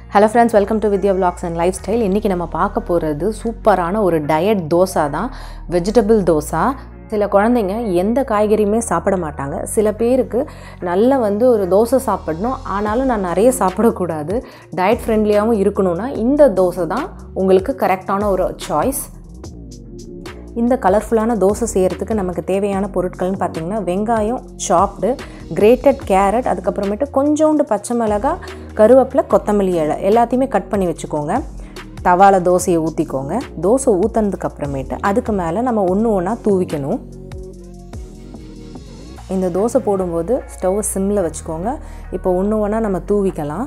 hello friends welcome to Vidya vlogs and lifestyle இன்றைக்கி நம்ம பார்க்க போகிறது சூப்பரான ஒரு டயட் தோசை தான் வெஜிடபிள் தோசை சில குழந்தைங்க எந்த காய்கறியுமே சாப்பிட மாட்டாங்க சில பேருக்கு நல்ல வந்து ஒரு தோசை சாப்பிடணும் ஆனாலும் நான் நிறைய சாப்பிடக்கூடாது டயட் ஃப்ரெண்ட்லியாகவும் இருக்கணும்னா இந்த தோசை தான் உங்களுக்கு கரெக்டான ஒரு சாய்ஸ் இந்த கலர்ஃபுல்லான தோசை செய்கிறதுக்கு நமக்கு தேவையான பொருட்கள்னு பார்த்திங்கன்னா வெங்காயம் சாப்டு கிரேட்டட் கேரட் அதுக்கப்புறமேட்டு கொஞ்சோண்டு பச்சை மிளகாய் கருவேப்பிலை கொத்தமல்லி இலை எல்லாத்தையுமே கட் பண்ணி வச்சுக்கோங்க தவால தோசையை ஊற்றிக்கோங்க தோசை ஊற்றினதுக்கு அப்புறமேட்டு அதுக்கு மேலே நம்ம ஒன்று ஒன்றா தூவிக்கணும் இந்த தோசை போடும்போது ஸ்டவ்வை சிம்மில் வச்சுக்கோங்க இப்போ ஒன்று ஒன்றா நம்ம தூவிக்கலாம்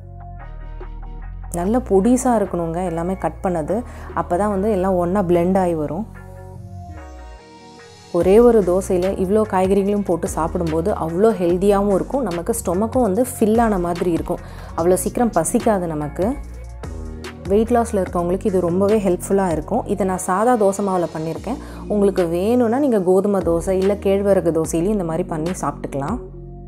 நல்ல பொடிசாக இருக்கணுங்க எல்லாமே கட் பண்ணது அப்போ தான் வந்து எல்லாம் ஒன்றா பிளெண்ட் ஆகி வரும் ஒரே ஒரு தோசையில் இவ்வளோ காய்கறிகளும் போட்டு சாப்பிடும்போது அவ்வளோ ஹெல்த்தியாகவும் இருக்கும் நமக்கு ஸ்டொமக்கும் வந்து ஃபில் ஆன மாதிரி இருக்கும் அவ்வளோ சீக்கிரம் பசிக்காது நமக்கு வெயிட் லாஸில் இருக்கவங்களுக்கு இது ரொம்பவே ஹெல்ப்ஃபுல்லாக இருக்கும் இதை நான் சாதா தோசை மாவில் பண்ணியிருக்கேன் உங்களுக்கு வேணும்னா நீங்கள் கோதுமை தோசை இல்லை கேழ்வரகு தோசையிலையும் இந்த மாதிரி பண்ணி சாப்பிட்டுக்கலாம்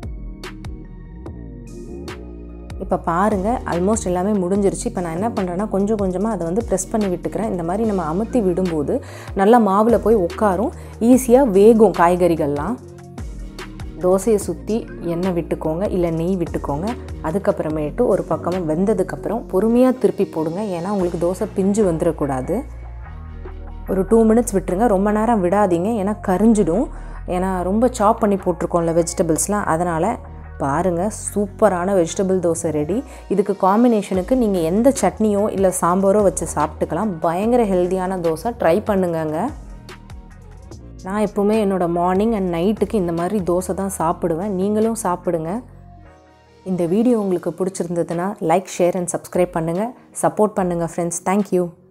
இப்போ பாருங்கள் ஆல்மோஸ்ட் எல்லாமே முடிஞ்சிருச்சு இப்போ நான் என்ன பண்ணுறேன்னா கொஞ்சம் கொஞ்சமாக அதை வந்து ப்ரெஸ் பண்ணி விட்டுக்கிறேன் இந்த மாதிரி நம்ம அமுத்தி விடும்போது நல்லா மாவில் போய் உட்காரும் ஈஸியாக வேகும் காய்கறிகள்லாம் தோசையை சுற்றி எண்ணெய் விட்டுக்கோங்க இல்லை நெய் விட்டுக்கோங்க அதுக்கப்புறமேட்டு ஒரு பக்கமாக வெந்ததுக்கப்புறம் பொறுமையாக திருப்பி போடுங்க ஏன்னா உங்களுக்கு தோசை பிஞ்சு வந்துடக்கூடாது ஒரு டூ மினிட்ஸ் விட்டுருங்க ரொம்ப நேரம் விடாதீங்க ஏன்னா கரிஞ்சிடும் ஏன்னா ரொம்ப சாப் பண்ணி போட்டிருக்கோம்ல வெஜிடபிள்ஸ்லாம் அதனால் பாருங்கள் சூப்பரான வெஜிடபிள் தோசை ரெடி இதுக்கு காம்பினேஷனுக்கு நீங்கள் எந்த சட்னியோ இல்லை சாம்பாரோ வச்சு சாப்பிட்டுக்கலாம் பயங்கர ஹெல்த்தியான தோசை ட்ரை பண்ணுங்கங்க நான் எப்போவுமே என்னோடய மார்னிங் அண்ட் நைட்டுக்கு இந்த மாதிரி தோசை தான் சாப்பிடுவேன் நீங்களும் சாப்பிடுங்க இந்த வீடியோ உங்களுக்கு பிடிச்சிருந்ததுன்னா லைக் ஷேர் அண்ட் சப்ஸ்கிரைப் பண்ணுங்கள் சப்போர்ட் பண்ணுங்கள் ஃப்ரெண்ட்ஸ் தேங்க்யூ